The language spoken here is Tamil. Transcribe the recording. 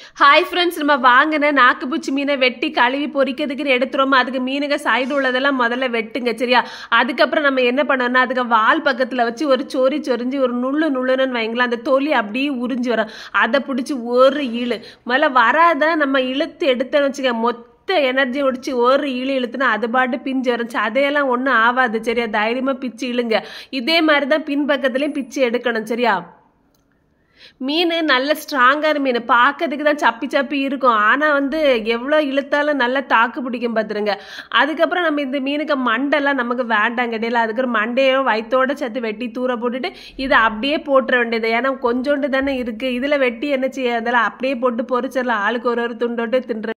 ஹாய் ஃப்ரெண்ட்ஸ் நம்ம வாங்கின நாக்குப்பூச்சி மீனை வெட்டி கழுவி பொரிக்கிறதுக்குன்னு எடுத்துருவோம் அதுக்கு மீனுங்க சைடு உள்ளதெல்லாம் முதல்ல வெட்டுங்க சரியா அதுக்கப்புறம் நம்ம என்ன பண்ணோம்னா அதுக்கு வால் பக்கத்தில் வச்சு ஒரு சொறி சொரிஞ்சு ஒரு நுள்ளு நுள்ளுன்னு வைங்களேன் அந்த தொலி அப்படியே உறிஞ்சு வரும் அதை பிடிச்சி ஒரு இழு முதல்ல வராத நம்ம இழுத்து எடுத்தோன்னு வச்சுக்க மொத்த மொத்த எனர்ஜி ஒடிச்சு ஒரு இழு இழுத்துனா அது பாட்டு பிஞ்சு வரும் அதையெல்லாம் ஒன்றும் ஆகாது சரியா தைரியமாக பிச்சு இழுங்க இதே மாதிரி தான் பின்பக்கத்துலேயும் பிச்சு எடுக்கணும் சரியா மீன் நல்ல ஸ்ட்ராங்கான மீன் பார்க்கறதுக்கு தான் சப்பி சப்பி இருக்கும் ஆனால் வந்து எவ்வளோ இழுத்தாலும் நல்லா தாக்கு பிடிக்கும் பார்த்துருங்க அதுக்கப்புறம் நம்ம இந்த மீனுக்கு மண்டெல்லாம் நமக்கு வேண்டாம் கிடையாது அதுக்கப்புறம் மண்டையோ வயிற்றோட சேர்த்து வெட்டி தூர போட்டுட்டு இதை அப்படியே போட்டுற வேண்டியது ஏன்னா கொஞ்சோண்டு தானே இருக்குது இதில் வெட்டி என்ன செய்ய அதெல்லாம் அப்படியே போட்டு பொரிச்சிடலாம் ஆளுக்கு ஒரு ஒரு துண்டோட்டு தின்ற